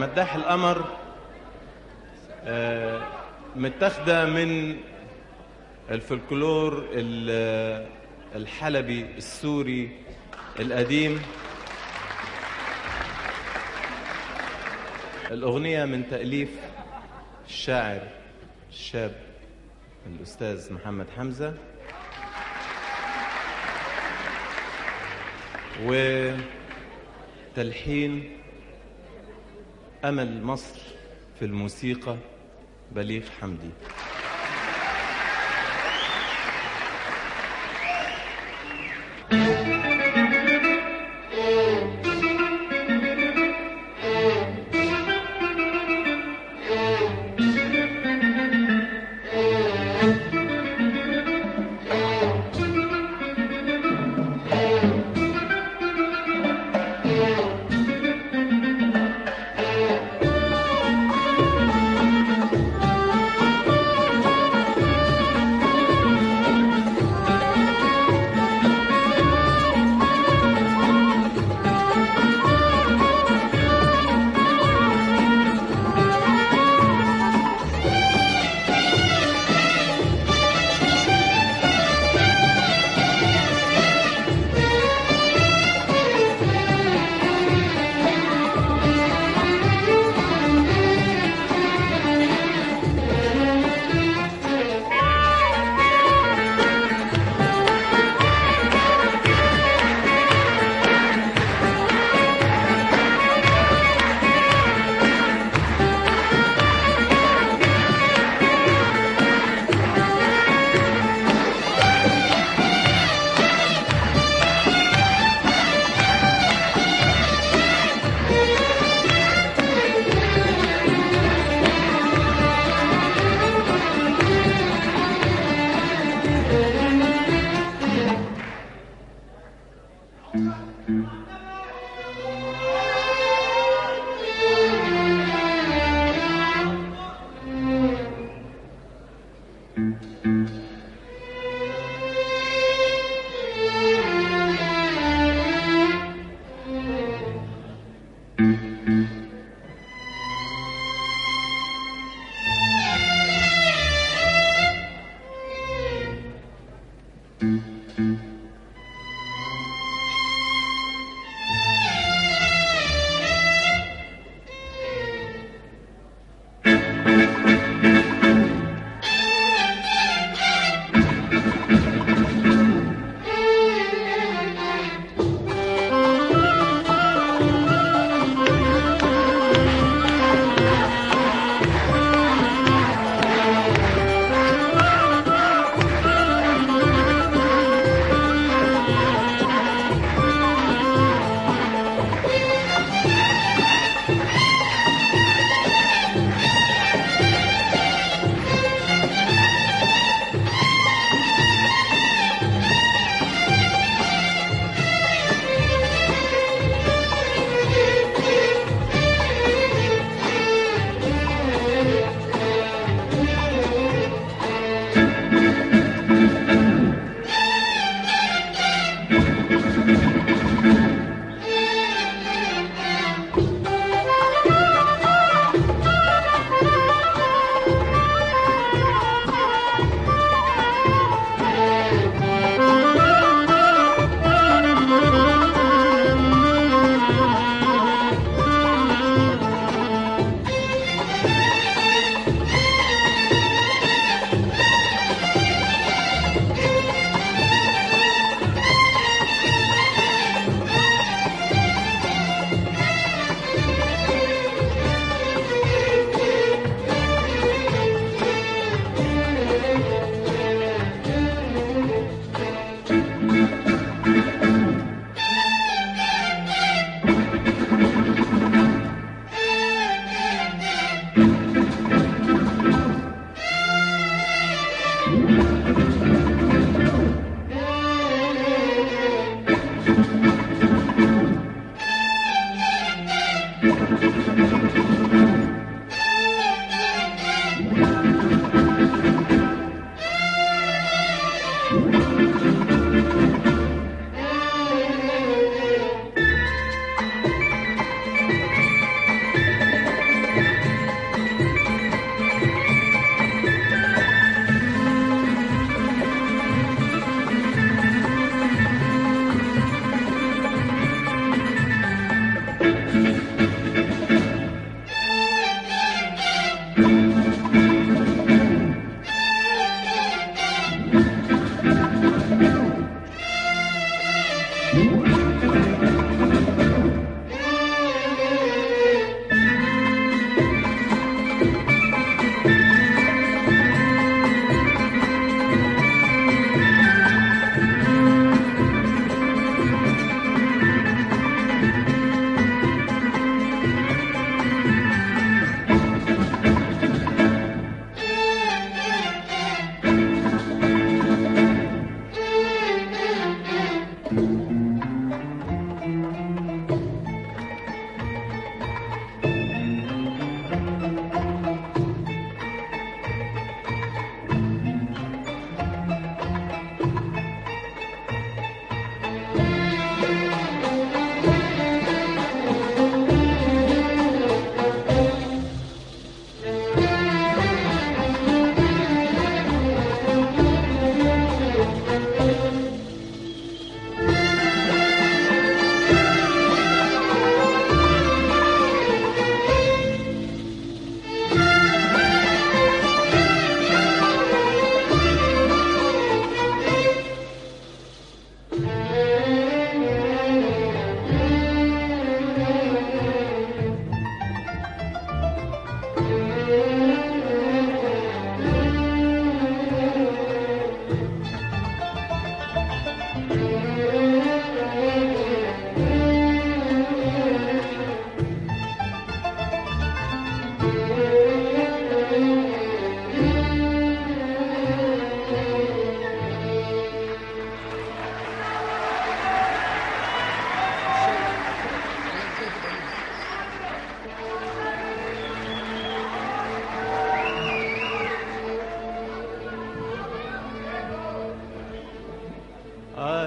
مداح القمر آه، متاخده من الفلكلور ال- الحلبي السوري القديم الأغنية من تأليف الشاعر الشاب الأستاذ محمد حمزة وتلحين أمل مصر في الموسيقى بليغ حمدي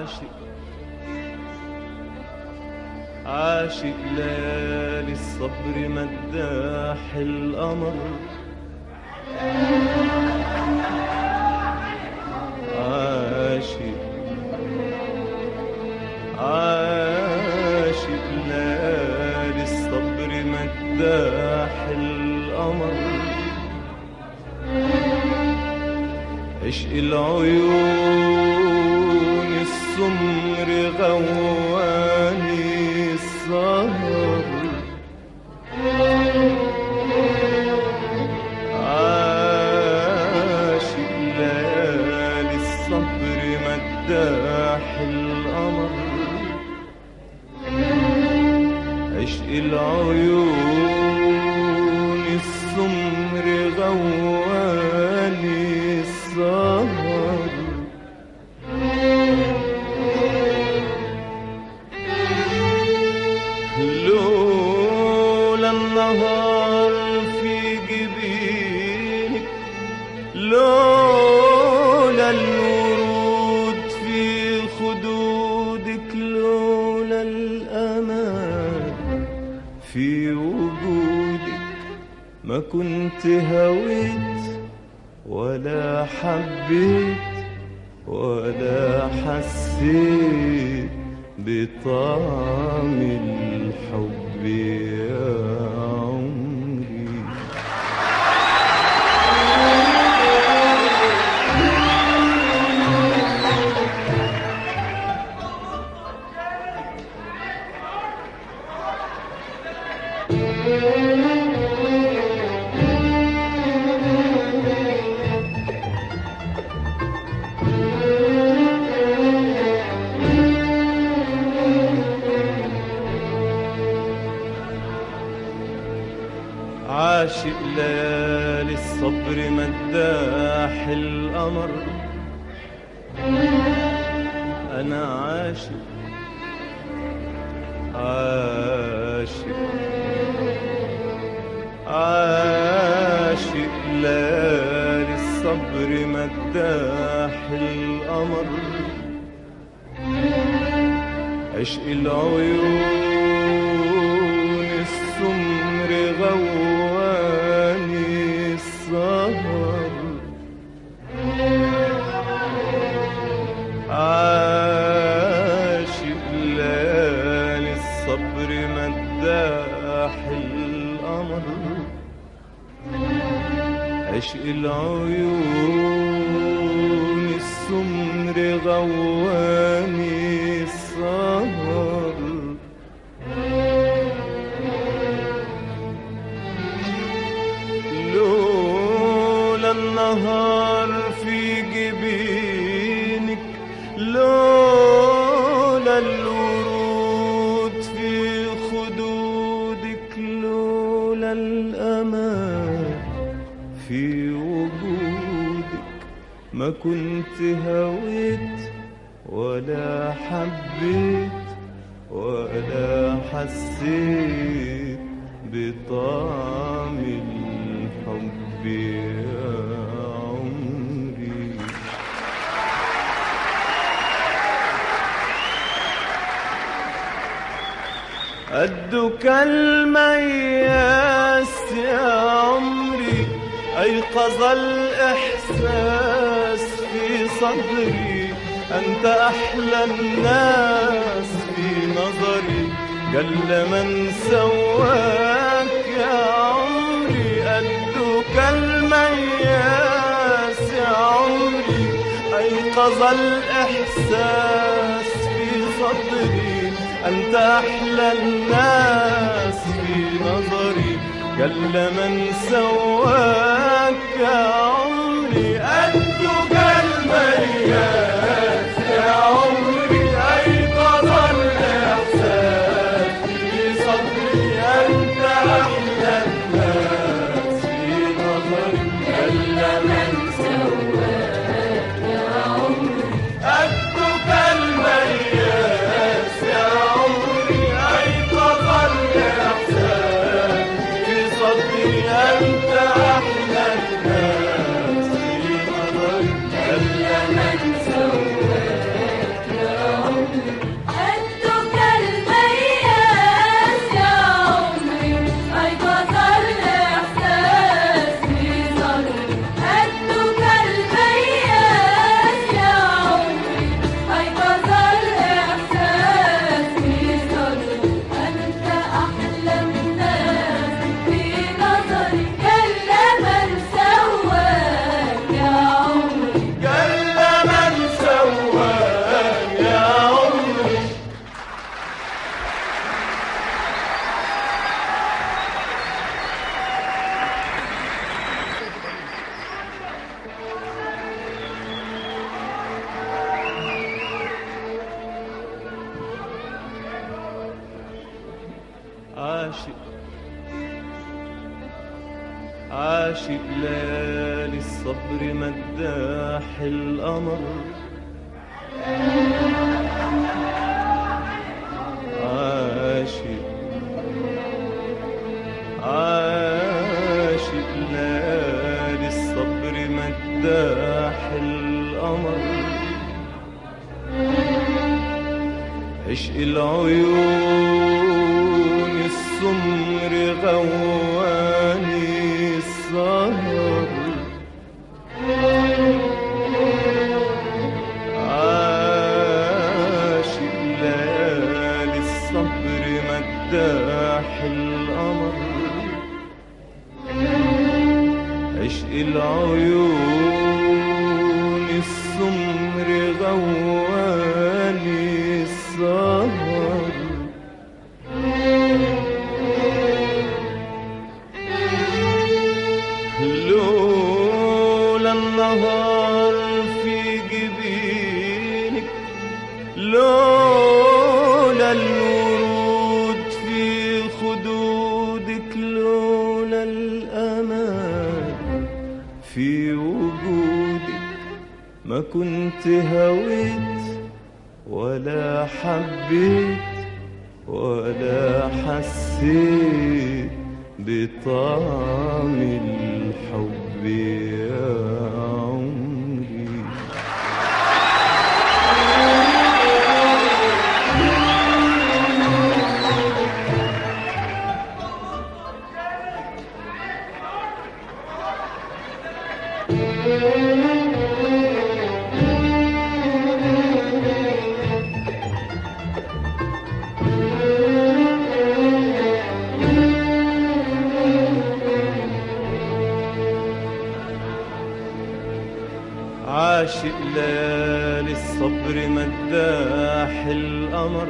عاشق عاشق ليالي الصبر مداح القمر عاشق عاشق ليالي الصبر مداح القمر عشق العيون السمر غواني السهر عاشق ليالي الصبر مداح القمر عشق العيون السمر غواني السهر لولا النهار في جبينك لولا الورود في خدودك لولا الأمان في وجودك ما كنت هويت ولا حبيت ولا حسيت بطعم الحب يا عمري عاشق ليالي الصبر مداح القمر أنا عاشق عاشق عاشق ليالي الصبر مداح القمر عشق العيون السمر غواني السهر عاشق ليالي الصبر مداح القمر عشق العيون السمر غواني السهر لولا النهار في جبينك لولا الورود في خدودك لولا الأمان في وجودك ما كنت هويت ولا حبيت ولا حسيت بطعم الحب يا عمري قدك المياس يا عمري أيقظ الإحساس في صدري أنت أحلى الناس في نظري جل من سواك يا عمري قدك المياس يا عمري أيقظ الإحساس في صدري أنت أحلى الناس في نظري جل من سواك يا عمري قدك المياس يا عمري أيقظ الإحساس في صدري أنت أحلى الناس في نظري جل من سواك يا عمري قدك المياس يا عمري أيقظ الإحساس في صدري أنت أحلى الناس في نظري جل من سواك يا عاشق ليالي الصبر مداح القمر عاشق عاشق ليالي الصبر مداح القمر عشق العيون السمر غواني السهر عاشق ليالي الصبر مداح القمر عشق العيون السمر غواني السهر لولا النهار في جبينك لولا الورود في خدودك لولا الأمان في وجودك ما كنت هويت ولا حبيت ولا حسيت بطعم الحب يا عمري عاشق ليالي الصبر مداح القمر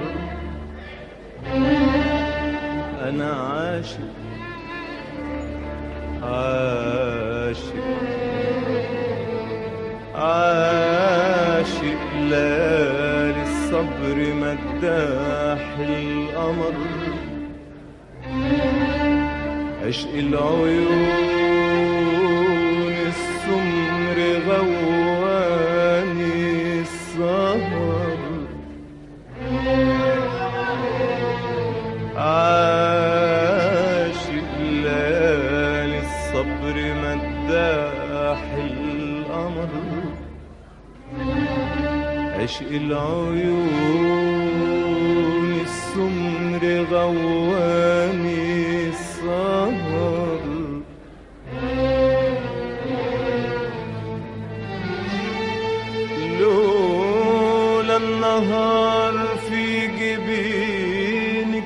أنا عاشق عاشق عاشق ليالي الصبر مداح القمر عشق العيون السمر غواني السهر عاشق ليالي الصبر مداح القمر عشق العيون السمر غواني السهر لولا النهار في جبينك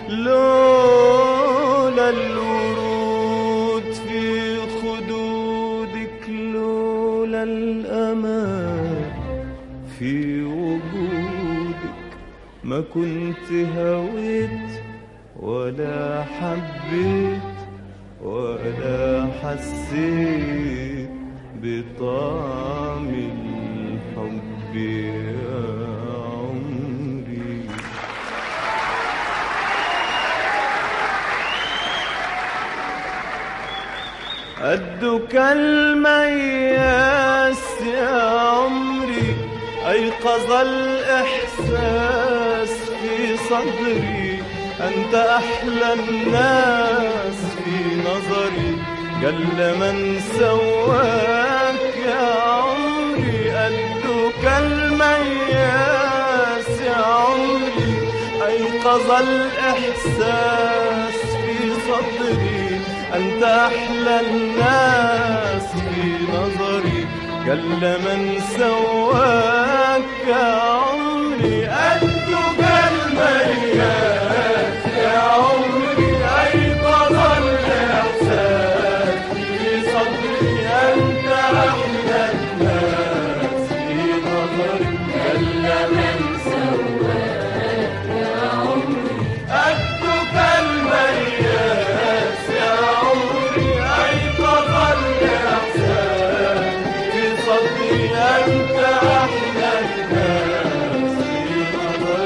لولا الورود في خدودك لولا الأمان في وجودك ما كنت هويت ولا حبيت ولا حسيت بطعم الحب يا عمري قدك المياس يا عمري أيقظ الإحساس في صدري أنت أحلى الناس في نظري جل من سواك يا عمري قدك المياس يا عمري أيقظ الإحساس في صدري أنت أحلى الناس في نظري جل من سواك يا عمري قدك المياس يا عمري أيقظ الإحساس في صدري أنت أحلى الناس في نظري جل من قدك المياس يا عمري أيقظ الإحساس في صدري أنت أحلى الناس في نظري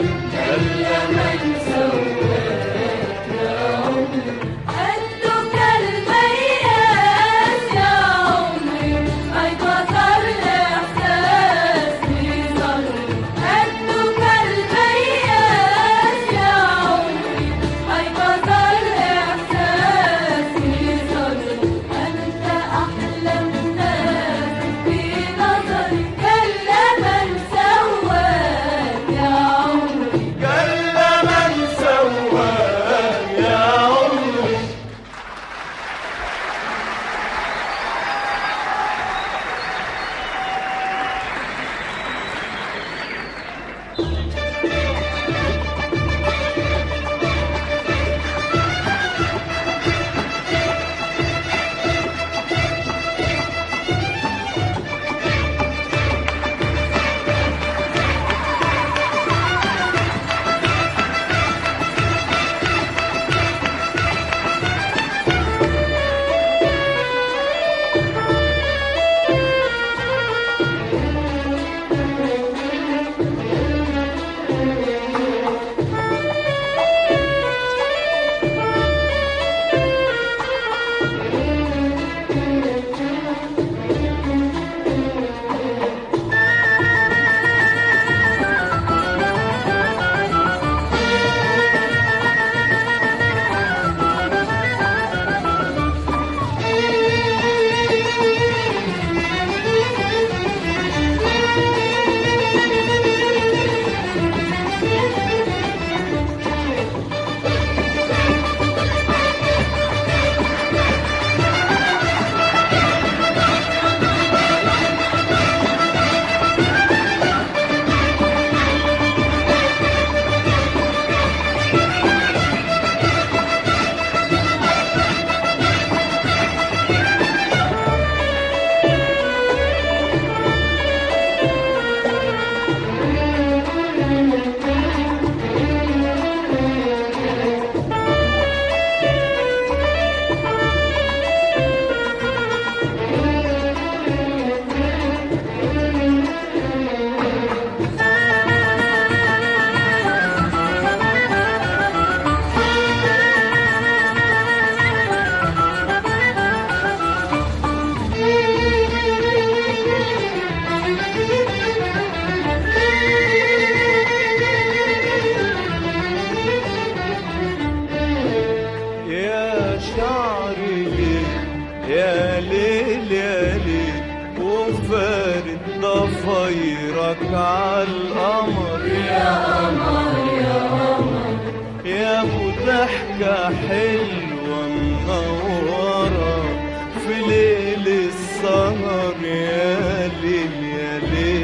وفارد ضفايرك عالقمر يا قمر يا قمر يا ابو ضحكة حلوة منورة في ليل السهر يا ليل يا ليل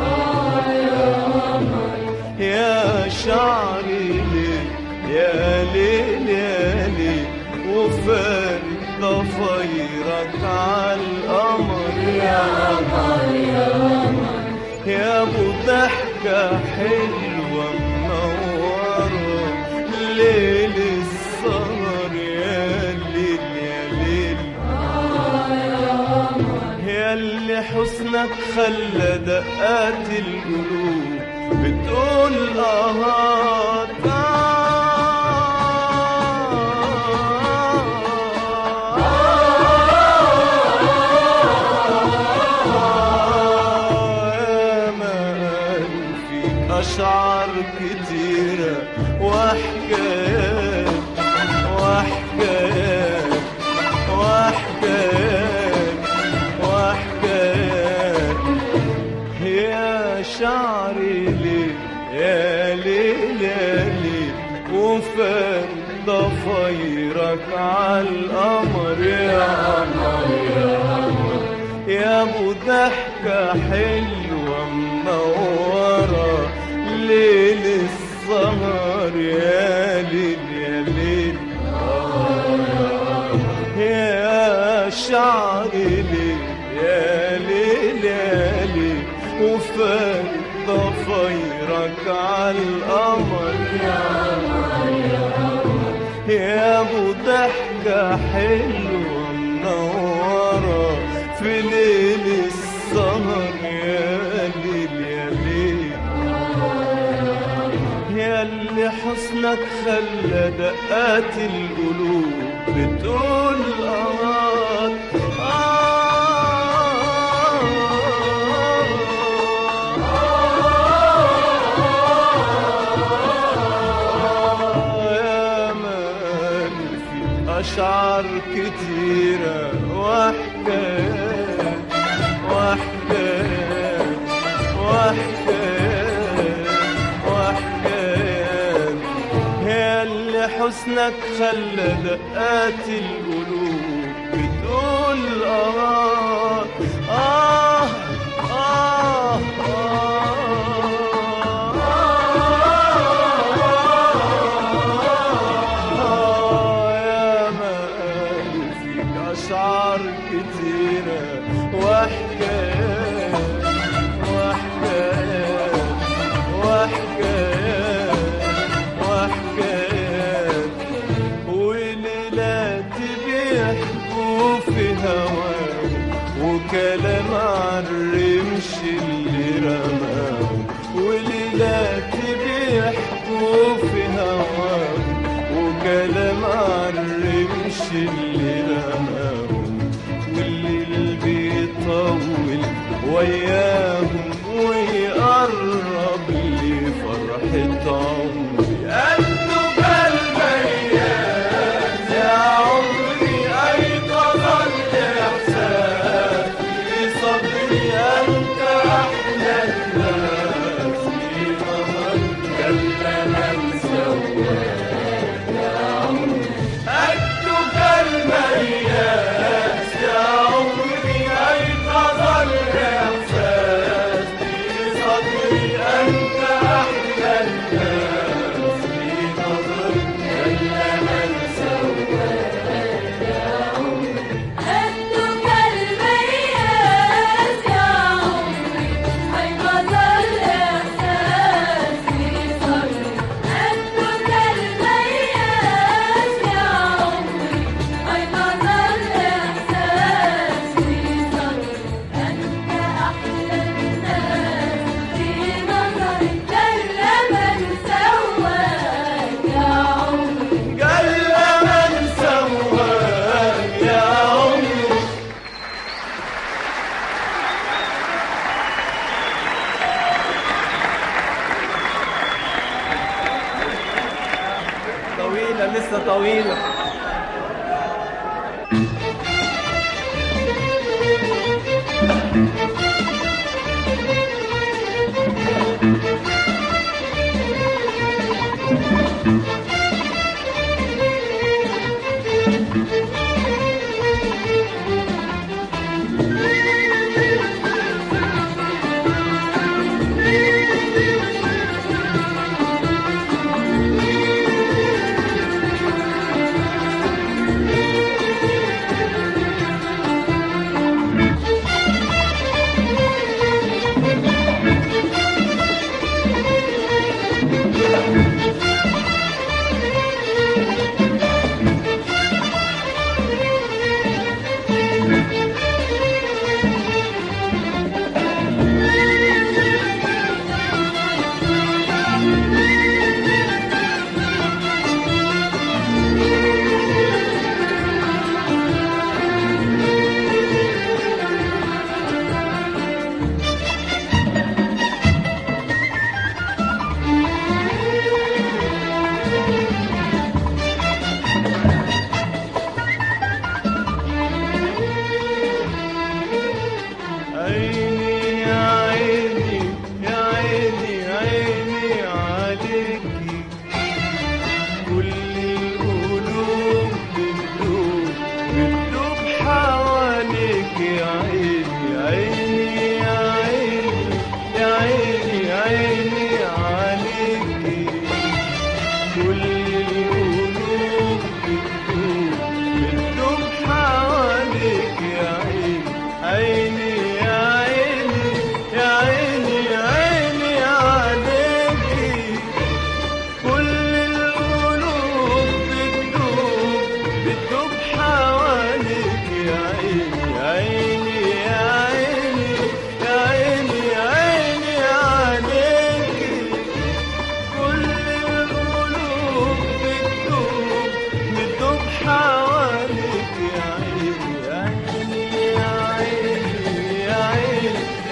يا شعري ليل يا ليل يا ليل وفارد ضفايرك عالقمر يا قمر يا قمر يا ابو ضحكة حلوة منورة ليل السهر يا ليل يا ليل يا اللي حسنك خلى دقات القلوب بتقول اه أشعار كتيرة وحكايات وحكايات وحكايات وحكايات يا شعري ليه يا ليل يا ليل وفات ضفايرك عالقمر يا قمر يا قمر يا ابو ضحكة حلوة منورة ليل السهر يا ليل يا ليل يا شعري ليل يا ليل يا ليل وفات ضفايرك عالقمر يا ابو ضحكة حلوة منورة في ليل السهر يا ليل يا ليل يا اللي حسنك خلى دقات القلوب بتقول آه آه يا مان في أشعار كتيرة وحكايات وحكايات وحكايات وحكايات يا اللي حسنك خلى دقات القلوب بتقول آه آه آه آه يا ما فيك أشعار كتيرة وحكايات وحكايات وحكايات وحكايات وليلات بيحكوا في هواك وكلام عالرمش اللي رماه وليلات بيحكوا في هواك وكلام عالرمش اللي رماه والليل بيطول وياهم ويقرب لي فرحة عمري قلبه بالميات يا عمري أيقظ الإحساس في صدري أنت أحلى الناس في نظري جل من سواك يا عمري أكتب المياس يا عمري أيقظ الإحساس في صدري أنت أحلى الناس في نظري جل من سواك أنتك المياس يا عمري أيقظ الإحساس في صدري أنتك المياس يا عمري أيقظ الإحساس في صدري أنت أحلى الناس في نظري جل من سواك يا عمري جل من سواك يا عمري طويلة لسه طويلة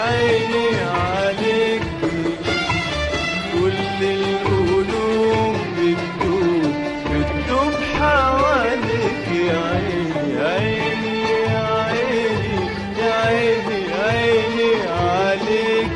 عيني عليك كل القلوب بتدوب بتدوب حواليك يا عيني عيني يا عيني يا عيني عيني عليك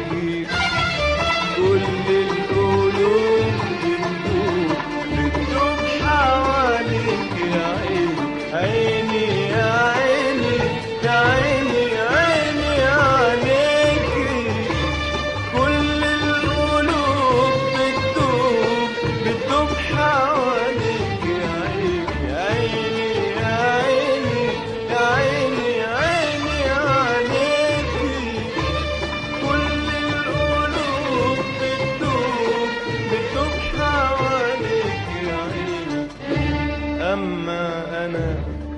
كل القلوب بتدوب بتدوب حواليك يا عيني عيني يا عيني يا عيني عيني عليك كل القلوب بتدوب بتدوب حواليك يا عيني يا عيني يا عيني يا عيني يا عيني عليك كل القلوب بتدوب بتدوب حواليك يا عيني أما أنا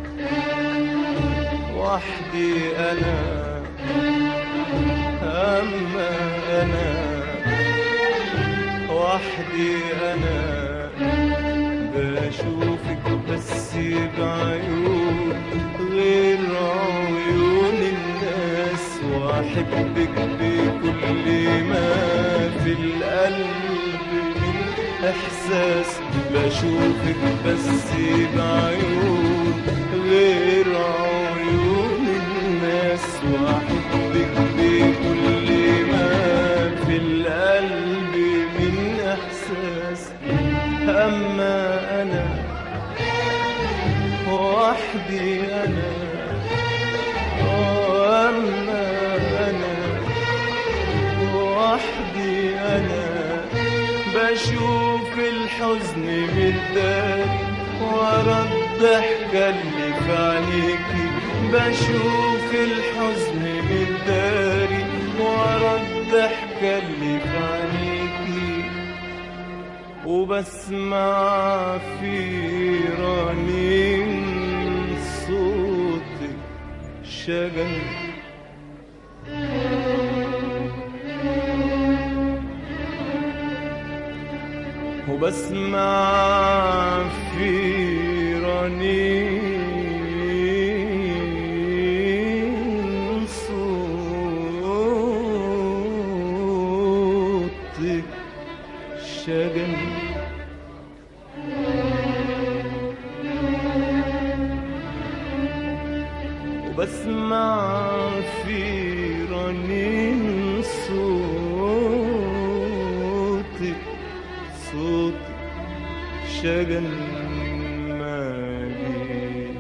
وحدي أنا أما أنا وحدي أنا بشوفك بس بعيون غير عيون الناس وأحبك بكل ما في القلب من إحساس بشوفك بس بعيون غير عيون الناس وأحبك بكل ما في القلب من إحساس أما أنا وحدي أنا أما أنا وحدي أنا بشوف الحزن متداري ورا الضحكة اللي في عينيكي بشوف الحزن متداري ورا الضحكة اللي في عينيكي وبسمع في رنين صوتك شجن وبسمع في رنين صوتك شجن وبسمع في رنين صوتك صوتك شجن مالي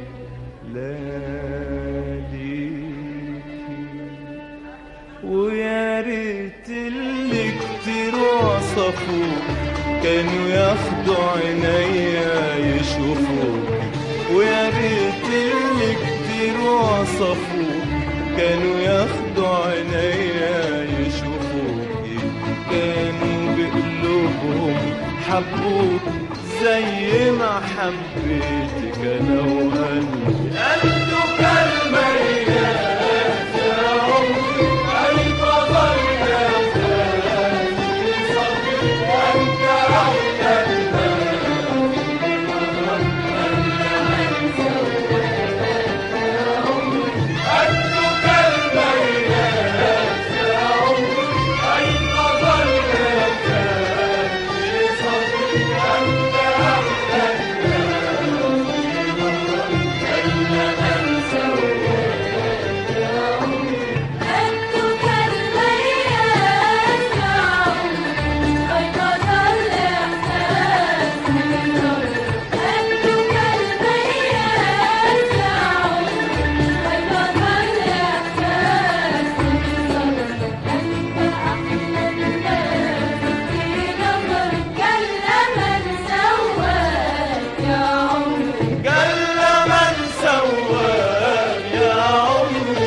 لاليكي ويا ريت اللي كتير وصفوك كانوا ياخدوا عينيا يشوفوك ويا ريت اللي كتير وصفوك كانوا ياخدوا عينيا يشوفوك كانوا بقلوبهم حبوك زي ما حبيتك انا وقلبي قلبك الميت يا عمري أنت ظل في صدري أنت أحلى قلبك الميت يا عمري أنت ظل في صدري أنت أحلى أنتك المياس يا عمري أيقظ الإحساس أنتك المياس يا عمري أيقظ الإحساس أنت أحلى الناس في نظرك كلما سواك يا عمري قال من سواك يا عمري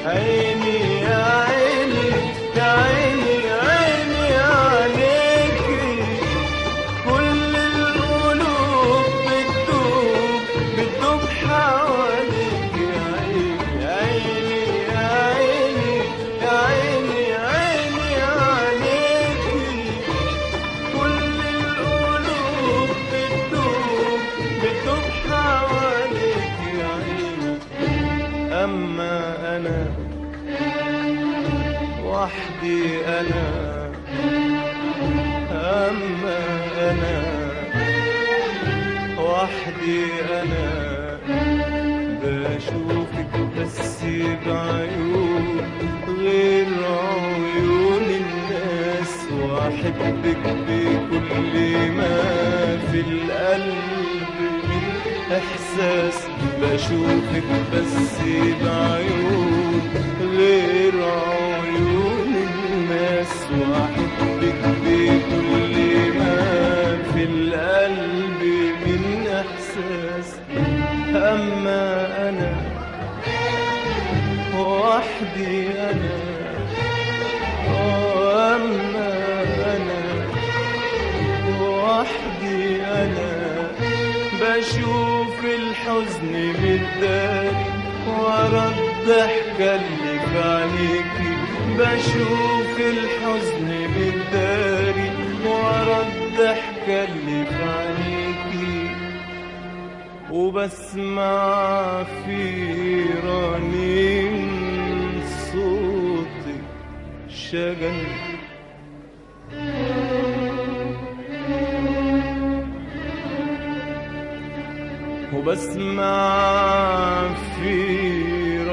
عيني يا عيني يا عيني عيني عليكي كل القلوب بتدوب بتدوب حواليك يا عيني يا عيني يا عيني يا عيني يا عيني عليكي كل القلوب بتدوب بتدوب حواليك يا عيني أما أنا وحدي أنا أما أنا وحدي أنا بشوفك بس بعيون غير عيون الناس وأحبك بكل ما في القلب من إحساس بشوفك بس بعيون غير عيون الناس وأحبك بكل ما في القلب من إحساس أما أنا وحدي أنا أما أنا وحدي أنا بشوف الحزن بالداري ورا الضحكة اللي في عينيكي بشوف الحزن بالداري ورا الضحكة اللي في عينيكي وبسمع في رنين صوتك شجن وبسمع في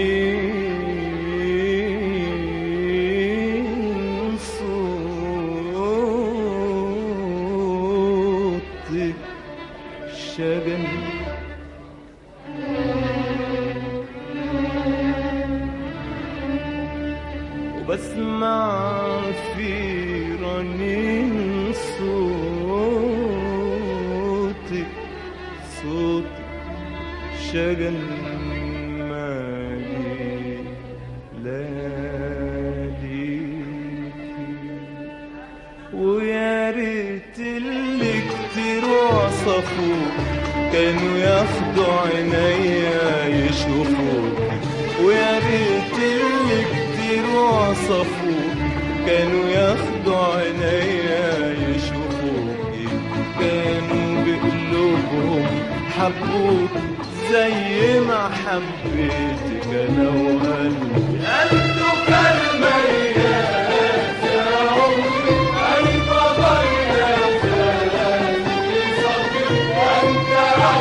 رنين صوتك شجن وبسمع في رنين صوتك صوتك شجن مالي لياليكي ويا ريت اللي كتير وصفوك كانوا ياخدوا عينيا يشوفوك ويا ريت اللي كتير وصفوك كانوا ياخدوا عينيا يشوفوك كانوا بقلوبهم حبوك زي ما حبيتك انا وقلبي قلبك الميت يا عمري قلب ضيق وانت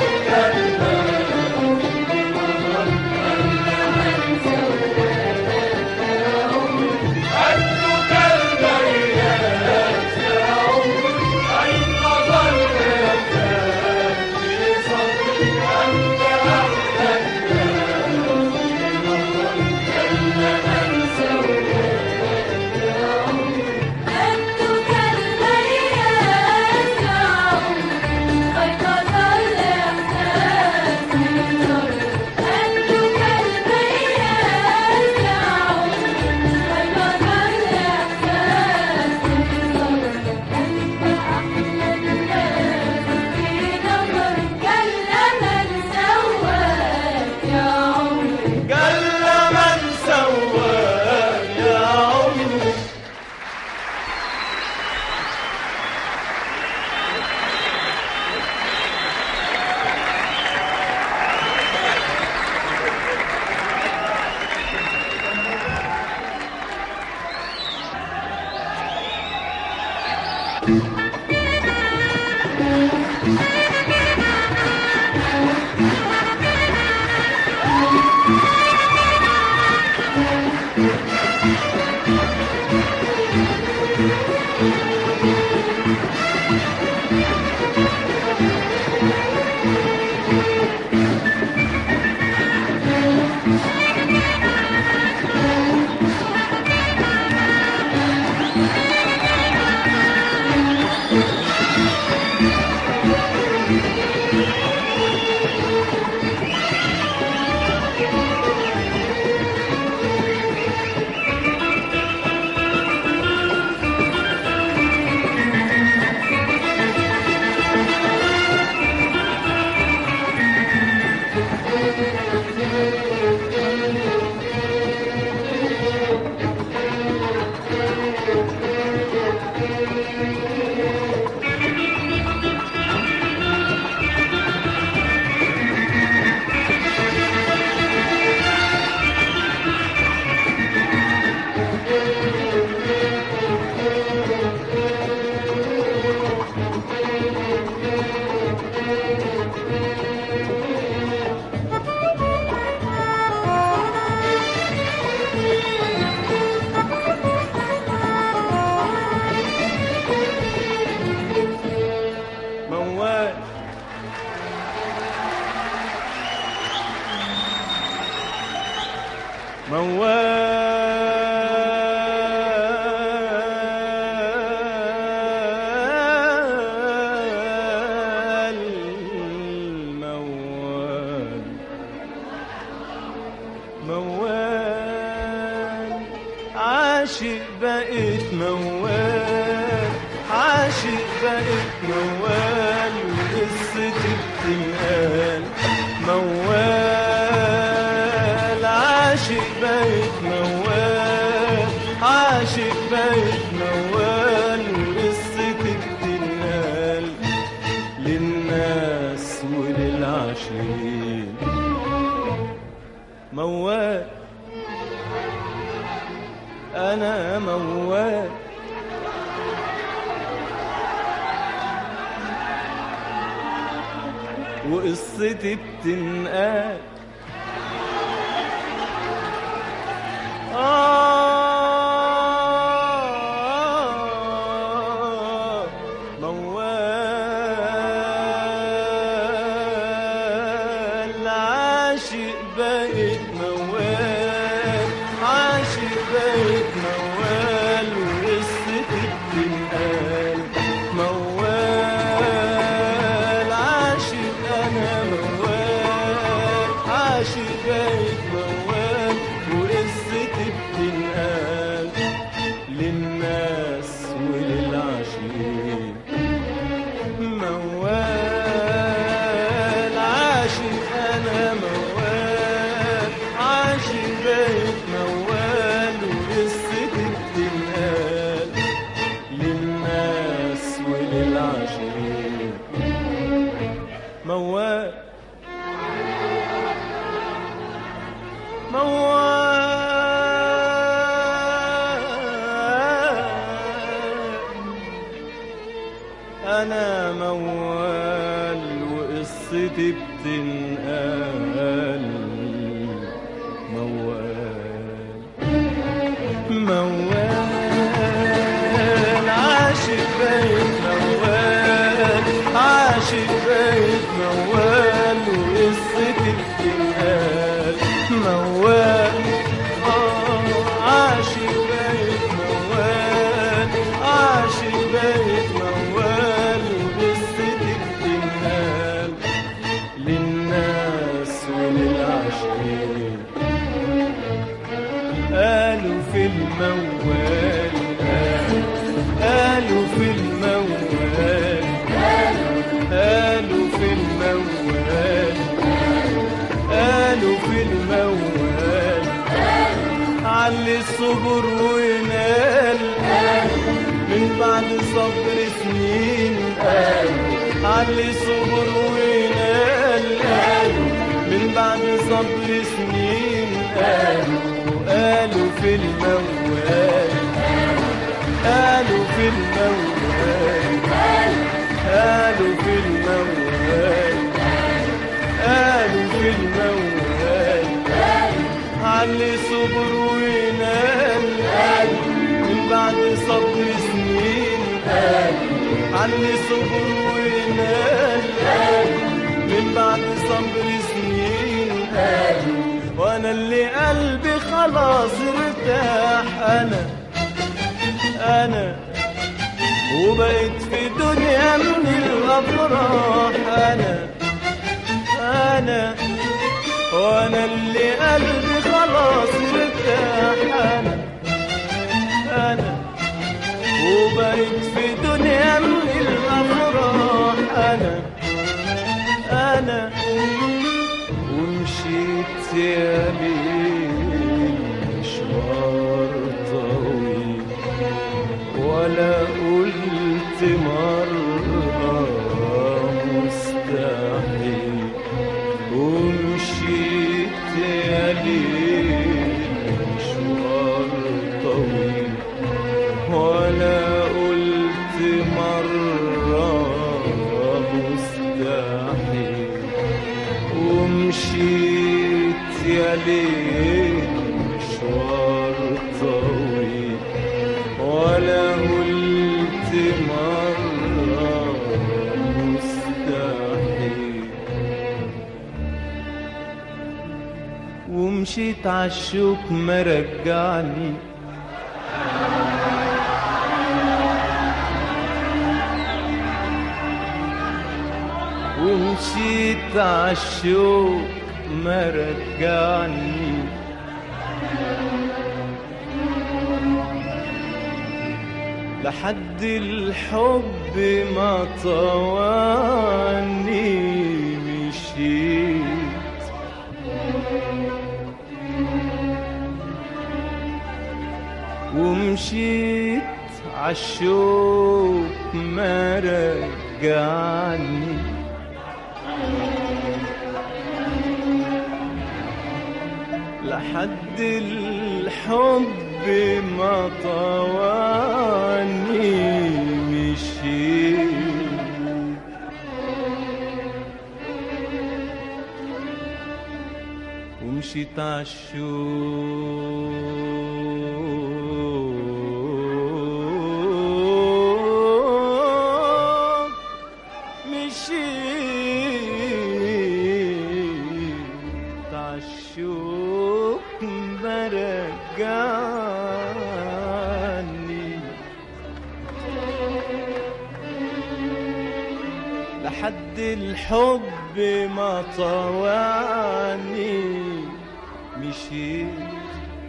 قدك الميت يا عمري أين ضلت في صدري أنت أحلى أنتك المياس يا عمري أيقظ الإحساس أنتك المياس يا عمري أيقظ الإحساس أنت أحلى الناس في نظري كلم السواك يا عمري قال من سواك يا عمري موال موال موال عاشق بقيت موال عاشق بقيت موال وقصتي بتنقال موال عاشق بقيت موال عاشق بقيت موال وقصتي بتنقال للناس وللعشيق موال انا موال وقصتي بتنقال آه موال عاشق بقيت موال عاشق بقيت موال وقصتي بتنقال موال عاشق انا موال عاشق بقيت موال وقصتي بتنقال للناس وللعشيق موال عاشق انا موال عاشق بيت موال وقصتي بتنقال للناس وللعشيق موال موال أنا موال وقصتي بتنقال موال موال عاشق بيت موال عاشق بيت موال وقصتي بتنقال موال آه عاشق بيت موال عاشق بيت موال وقصتي بتنقال للناس وللعشيق قالوا في الموال قالوا في الموال قالوا في الموال قالوا في الموال علي الصبر وينال من بعد صبر سنين علي الصبر وينال من بعد صبر سنين قالوا قالوا في الموال قالوا في الموال قالوا في الموال قالوا في الموال علي صبر وينال من بعد صبر سنين علي صبر وينال من بعد صبر سنين وانا اللي قلبي خلاص ارتاح انا انا وبقيت في دنيا من الافراح انا انا وانا اللي قلبي خلاص ارتاح انا انا وبقيت في دنيا من الافراح انا انا ومشيت يا ليل مشوار طويل ولا قلت مرة مستحيل ومشيت يا ليل ومشيت عالشوك ما رجعني ومشيت عالشوك ما رجعني لحد الحب ما طواني مشيت ومشيت عالشوق ما رجعني لحد الحب ما طواني مشيت ومشيت عالشوق مشيت عالشوق برجعني لحد الحب ما طواني مشيت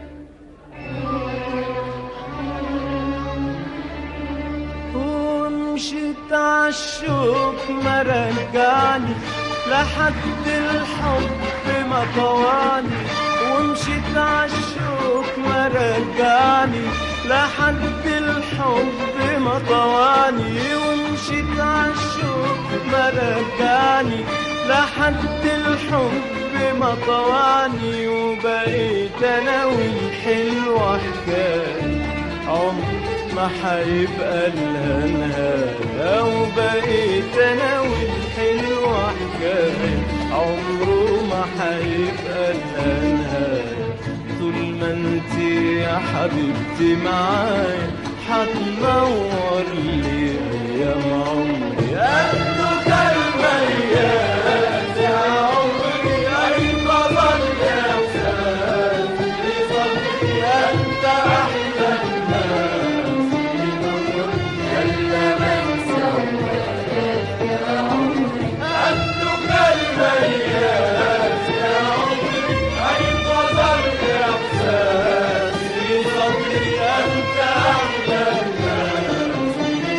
ومشيت عالشوق ما رجعني لحد الحب ما طواني ومشيت عالشوق ما رجعني لحد الحب ما طواني ومشيت عالشوق ما رجعني لحد الحب ما طواني وبقيت انا والحلوة حكاية عمر ما حيبقى لها نهاية وبقيت انا والحلوة حكاية عمره ما حيبقى لها نهاية طول ما انت يا حبيبتي معايا حتنور لي ايام عمري قدك الميات يا عمري ايضا ظل احساس بصدري انت احلى الناس قدك الميات يا عمري ايضا ظل احساس بصدري انت احلى الناس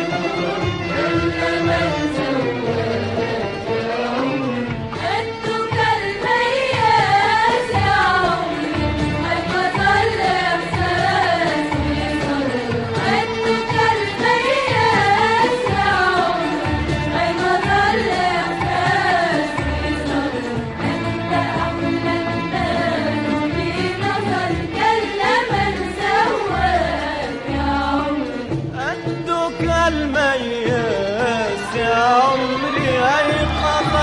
أنتك المياس يا عمري البطل إحساس بصدري أنتك المياس يا عمري البطل إحساس بصدري أنت أحلى الناس في نظرك لمن سواك يا عمري قدك المياس يا عمري أيقظ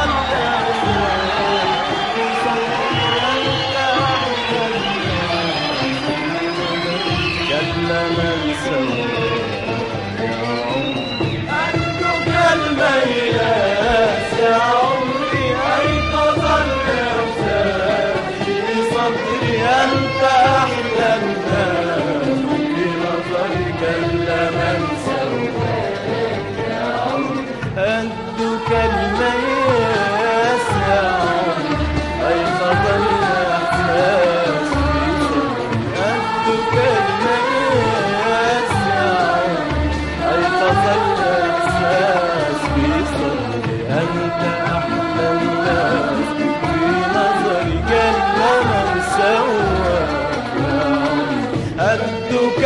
المياس يا عمري أيقظ الإحساس في صدري أنت أحلى الناس في نظرك لمن قدك المياس يا عمري أيقظ الإحساس في صدري قدك المياس يا عمري أيقظ الإحساس في صدري أنت أحلى الناس في نظري كل من سواك يا عمري قدك